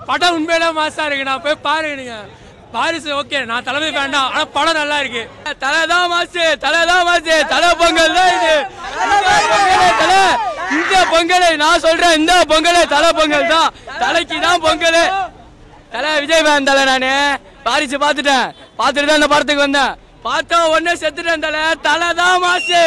படம் உண்மையிலே மாசா இருக்கு நான் போய் பாருங்க நீங்க வாரிசு ஓகே நான் தளபதி வேண்டாம் ஆனா படம் நல்லா இருக்கு தலை தான் மாசு தலை தான் மாசு தலை பொங்கல் தான் இது தலை இந்த பொங்கல் நான் சொல்றேன் இந்த பொங்கல் தலை பொங்கல் தான் தலைக்கு தான் பொங்கல் தலை விஜய் ஃபேன் தலை நானு வாரிசு பார்த்துட்டேன் பார்த்துட்டு தான் இந்த படத்துக்கு வந்தேன் பார்த்தா உடனே செத்துட்டேன் தலை தலை தான் மாசு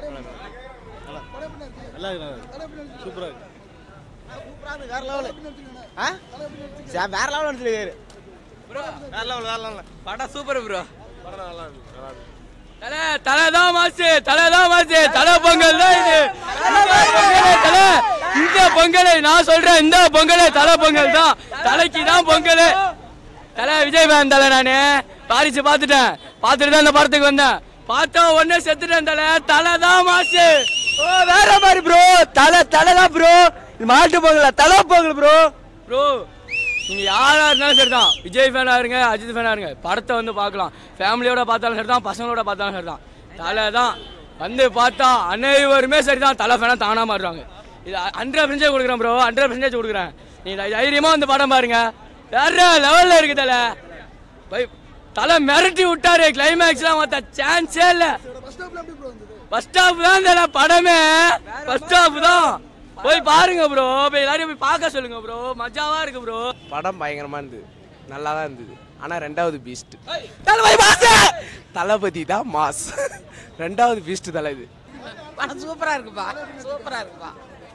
நல்லா இருக்கு சூப்பரா இருக்கு வேற லெவலு ஆ சே- வேற லெவல் எடுத்துருக்காரு வேற லெவல் வேற லெவல் படம் சூப்பர் ப்ரோ படம் நல்லா இருக்கு நல்லா இருக்கு தலை தலை தான் மாசு தலை தான் மாசு தலை பொங்கல் தான் இது தலை இந்த பொங்கல் நான் சொல்றேன் இந்த பொங்கல் தலை பொங்கல் தான் தலைக்கு தான் பொங்கல் தலை விஜய் ஃபேன் தலை நானு வாரிசு பார்த்துட்டேன் பார்த்துட்டு தான் இந்த படத்துக்கு வந்தேன் பார்த்தா உடனே செத்துட்டேன் தலை தலை தான் மாசு ஓ வேற மாதிரி ப்ரோ தலை தலை தான் ப்ரோ மாட்டு பொங்கல தலை பொங்கல் ப்ரோ ப்ரோ நீங்க யாரா இருந்தாலும் சரிதான் விஜய் ஃபேனா இருங்க அஜித் ஃபேனா இருங்க படத்தை வந்து பார்க்கலாம் ஃபேமிலியோட பார்த்தாலும் சரிதான் பசங்களோட பார்த்தாலும் சரிதான் தலை தான் வந்து பார்த்தா அனைவருமே சரிதான் தலை ஃபேனா தானா மாறுறாங்க இது ஹண்ட்ரட் பர்சன்டேஜ் கொடுக்குறேன் ப்ரோ ஹண்ட்ரட் பர்சன்டேஜ் கொடுக்குறேன் நீ தை- தைரியமா வந்து படம் பாருங்க வேற லெவல்ல இருக்கு தலை பை தலை மிரட்டி விட்டாரு கிளைமேக்ஸ்லாம் மத்த சான்ஸே இல்ல ஃபர்ஸ்ட் ஸ்டாப் தான் தலை படமே ஃபர்ஸ்ட் ஸ்டாப் தான் போய் பாருங்க ப்ரோ போய் எல்லாரையும் போய் பார்க்க சொல்லுங்க ப்ரோ மஜாவா இருக்கு ப்ரோ படம் பயங்கரமா இருந்தது நல்லா தான் இருந்தது ஆனா ரெண்டாவது பீஸ்ட் தளபதி மாஸ் தளபதி தான் மாஸ் ரெண்டாவது பீஸ்ட் தலை இது படம் சூப்பரா இருக்குப்பா சூப்பரா இருக்குப்பா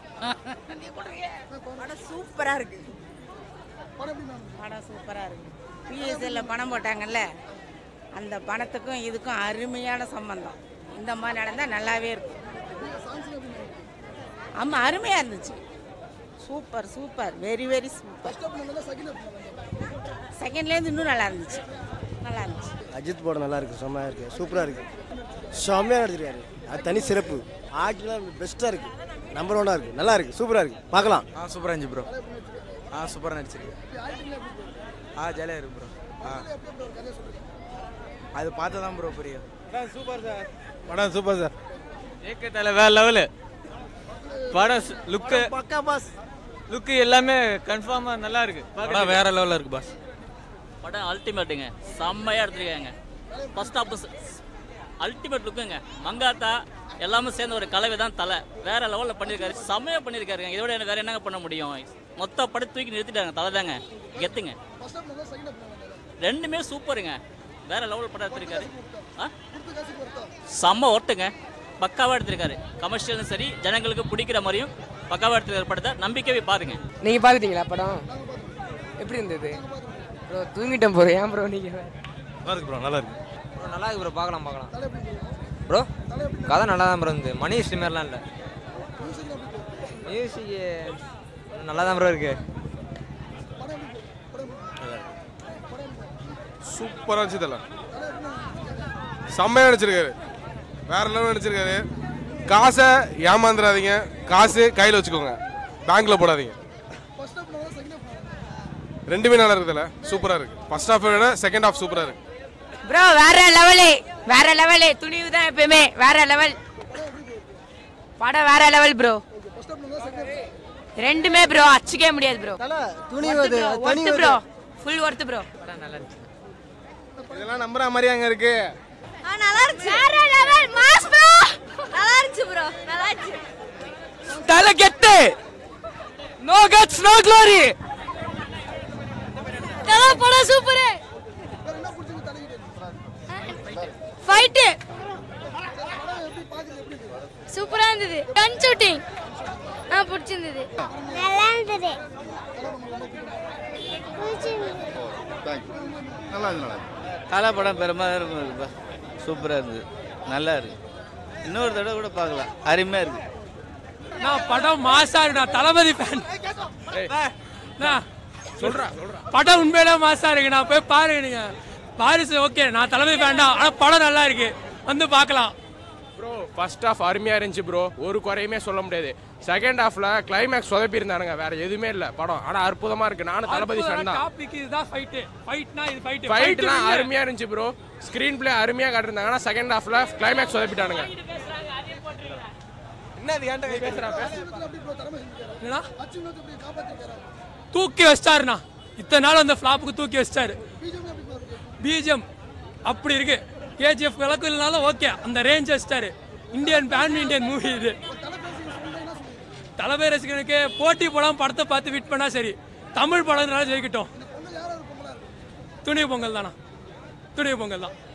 படம் சூப்பரா இருக்கு படம் சூப்பரா இருக்கு பிஎஸ்எல்ல பணம் போட்டாங்கல்ல அந்த பணத்துக்கும் இதுக்கும் அருமையான சம்பந்தம் இந்த மாதிரி நடந்தா நல்லாவே இருக்கும் ஆமா அருமையா இருந்துச்சு super super very very super செகண்ட்லேருந்து இன்னும் நல்லா இருந்துச்சு நல்லா இருந்துச்சு அஜித் படம் நல்லா இருக்கு செம்மையா இருக்கு சூப்பரா இருக்கு செம்மையா எடுத்துருக்காரு அது தனி சிறப்பு ஆக்டிலாம் பெஸ்டா இருக்கு நம்பர் ஒன்னா இருக்கு நல்லா இருக்கு சூப்பரா இருக்கு பார்க்கலாம் ஆ சூப்பரா இருந்துச்சு ப்ரோ ஆ சூப்பரா நடிச்சிருக்கு ஆ ஜாலியாக இருக்கு ப்ரோ ஆ அது பார்த்தா தான் ப்ரோ புரியும் சூப்பர் சார் படம் சூப்பர் சார் ஏக்க தலை வேற லெவலு படம் லுக்கு பக்கா பாஸ் லுக்கு எல்லாமே கன்ஃபார்மா நல்லா இருக்கு படம் வேற லெவல்ல இருக்கு பாஸ் படம் அல்டிமேட்டுங்க செம்மையாக எடுத்துருக்காங்க ஃபர்ஸ்ட் ஆஃப் அல்டிமேட் லுக்குங்க மங்காத்தா எல்லாமே சேர்ந்த ஒரு கலவை தான் தலை வேற லெவலில் பண்ணியிருக்காரு செம்மையாக பண்ணியிருக்காருங்க இதோட என்ன வேற என்னங்க பண்ண முடியும் மொத்த படம் தூக்கி நிறுத்திட்டாங்க தலை தாங்க கெத்துங்க ரெண்டுமே சூப்பருங்க வேற லெவல் படம் எடுத்திருக்காரு ஆ செம்ம ஒர்த்துங்க பக்காவாக எடுத்திருக்காரு கமர்ஷியலும் சரி ஜனங்களுக்கு பிடிக்கிற மாதிரியும் பக்காவாக எடுத்திருக்கிற படத்தை நம்பிக்கையை பாருங்க நீங்க பாத்துட்டீங்களா படம் எப்படி இருந்தது ப்ரோ தூங்கிட்டேன் ப்ரோ ஏன் ப்ரோ நீங்க நல்லா இருக்கு ப்ரோ நல்லா இருக்கு ப்ரோ நல்லா இருக்கு ப்ரோ பார்க்கலாம் பார்க்கலாம் ப்ரோ கதை நல்லா தான் ப்ரோ இருந்தது மணி ஹிஸ்ட்ரி மாதிரிலாம் இல்லை மியூசிக் நல்லா தான் ப்ரோ இருக்கு சூப்பரா இருந்துச்சு தல செம்மையா நடிச்சிருக்காரு வேற லெவல் நடிச்சிருக்காரு காசை ஏமாந்துடாதீங்க காசு கையில் வச்சுக்கோங்க பேங்க்ல போடாதீங்க ரெண்டுமே நல்லா இருக்குதுல்ல சூப்பரா இருக்கு ஃபர்ஸ்ட் ஹாஃப் விட செகண்ட் ஹாஃப் சூப்பரா இருக்கு ப்ரோ வேற லெவலு வேற லெவலு துணிவு தான் எப்பயுமே வேற லெவல் படம் வேற லெவல் ப்ரோ ரெண்டுமே ப்ரோ அச்சுக்கவே முடியாது ப்ரோ துணிவது worth bro full worth bro இதெல்லாம் நம்புற மாதிரி அங்க இருக்கு நல்லா இருந்துச்சு வேற லெவல் மாஸ் ப்ரோ நல்லா இருந்துச்சு ப்ரோ நல்லா இருந்துச்சு தலை கெத்து நோ கட்ஸ் நோ க்ளோரி தல படம் சூப்பர் ஃபைட் சூப்பரா இருந்தது கன் ஷூட்டிங் ஆ பிடிச்சிருந்தது நல்லா இருந்தது தலை படம் பெருமாள் இருக்குப்பா சூப்பராக இருந்தது நல்லா இருக்கு இன்னொரு தடவை கூட பார்க்கலாம் அருமையாக இருக்கு நான் படம் மாசா இருக்கு நான் தளபதி ஃபேன் சொல்றேன் படம் உண்மையிலே மாசா இருக்கு நான் போய் பாருங்க நீங்க வாரிசு ஓகே நான் தளபதி வேண்டாம் ஆனா படம் நல்லா இருக்கு வந்து பார்க்கலாம் ப்ரோ ஃபர்ஸ்ட் ஹாஃப் அருமையா இருந்துச்சு ப்ரோ ஒரு குறையுமே சொல்ல முடியாது செகண்ட் ஹாஃப்ல கிளைமேக்ஸ் சொதப்பி இருந்தானுங்க வேற எதுவுமே இல்ல படம் ஆனா அற்புதமா இருக்கு நானும் தளபதி ஃபேன் தான் டாபிக் இதுதான் ஃபைட் ஃபைட்னா இது ஃபைட் ஃபைட்லாம் அருமையா இருந்துச்சு ப்ரோ ஸ்கிரீன் பிளே அருமையா காட்டிருந்தாங்க ஆனா செகண்ட் ஹாஃப்ல கிளைமேக்ஸ் சொதப்பிட்டானுங்க என்ன அது ஏன்டா பேசுறா என்னடா? தூக்கி வச்சிட்டாருண்ணா இத்தனை நாள் அந்த ஃப்ளாப்புக்கு தூக்கி வச்சிட்டாரு பிஜிஎம் அப்படி இருக்கு கேஜிஎஃப் விளக்கு இல்லைனாலும் ஓகே அந்த ரேஞ்ச் வச்சிட்டாரு இந்தியன் பேன் இந்தியன் மூவி இது தலைமை ரசிகனுக்கு போட்டி படம் படத்தை பார்த்து விட் பண்ணா சரி தமிழ் படம்னால ஜெயிக்கட்டும் துணிவு பொங்கல் தானா துணிவு பொங்கல் தான்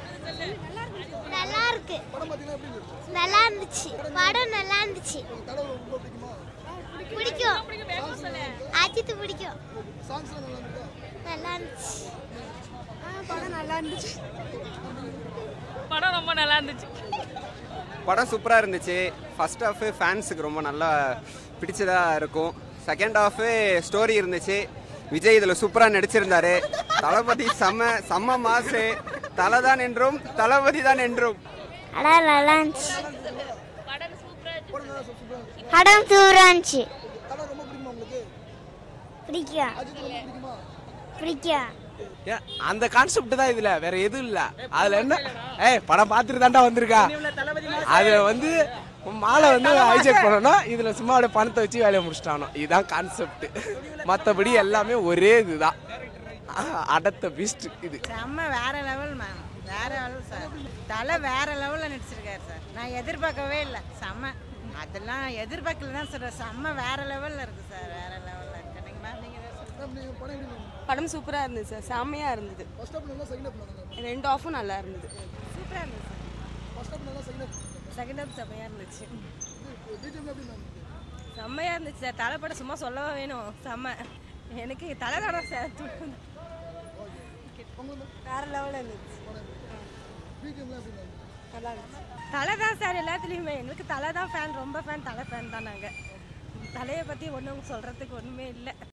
நல்லா இருக்கு நல்லா இருந்துச்சு படம் நல்லா இருந்துச்சு பிடிக்கும் அஜித் பிடிக்கும் நல்லா இருந்துச்சு படம் நல்லா இருந்துச்சு படம் ரொம்ப நல்லா இருந்துச்சு படம் சூப்பராக இருந்துச்சு ஃபர்ஸ்ட் ஹாஃபு ஃபேன்ஸுக்கு ரொம்ப நல்லா பிடிச்சதா இருக்கும் செகண்ட் ஹாஃபு ஸ்டோரி இருந்துச்சு விஜய் இதில் சூப்பராக நடிச்சிருந்தாரு தளபதி செம்ம செம்ம மாசு தலை தான் என்றும் தளபதி தான் என்றும் படம் நல்லா இருந்துச்சு படம் சூப்பரா இருந்துச்சு பிடிக்கும் பிடிக்கும் ஏன், அந்த கான்செப்ட் தான் இதுல வேற எதுவும் இல்ல அதுல என்ன ஏய் படம் பார்த்துட்டு தாண்டா வந்திருக்கா அது வந்து மாலை வந்து ஹைஜெக் பண்ணணும் இதுல சும்மா அப்படியே பணத்தை வச்சு வேலையை முடிச்சிட்டானோ இதுதான் கான்செப்ட் மற்றபடி எல்லாமே ஒரே இதுதான் ஆஹ், அடத்த பீஸ்ட் இது செம்ம வேற லெவல் மேம் வேற லெவல் சார் தலை வேற லெவலில் நடிச்சிருக்காரு சார் நான் எதிர்பார்க்கவே இல்லை செம்ம அதெல்லாம் எதிர்பார்க்கல தான் சொல்கிறேன் செம்ம வேற லெவலில் இருக்கு சார் வேற லெவலில் இருக்கு நீங்கள் மேம் நீங்கள் படம் சூப்பராக இருந்தது சார் செம்மையாக இருந்தது ரெண்டு ஆஃபும் நல்லா இருந்தது சூப்பராக இருந்துச்சு செகண்ட் ஹாஃப் செம்மையாக இருந்துச்சு செம்மையாக இருந்துச்சு சார் தலை படம் சும்மா சொல்லவா வேணும் செம்ம எனக்கு தலை படம் சார் வேற லெவலில் இருந்துச்சு நல்லா இருந்துச்சு தலை தான் சார் எல்லாத்துலேயுமே எனக்கு தலை தான் ஃபேன் ரொம்ப ஃபேன் தலை ஃபேன் தான் நாங்கள் தலையை பற்றி ஒன்றும் சொல்கிறதுக்கு ஒன்றுமே இல்லை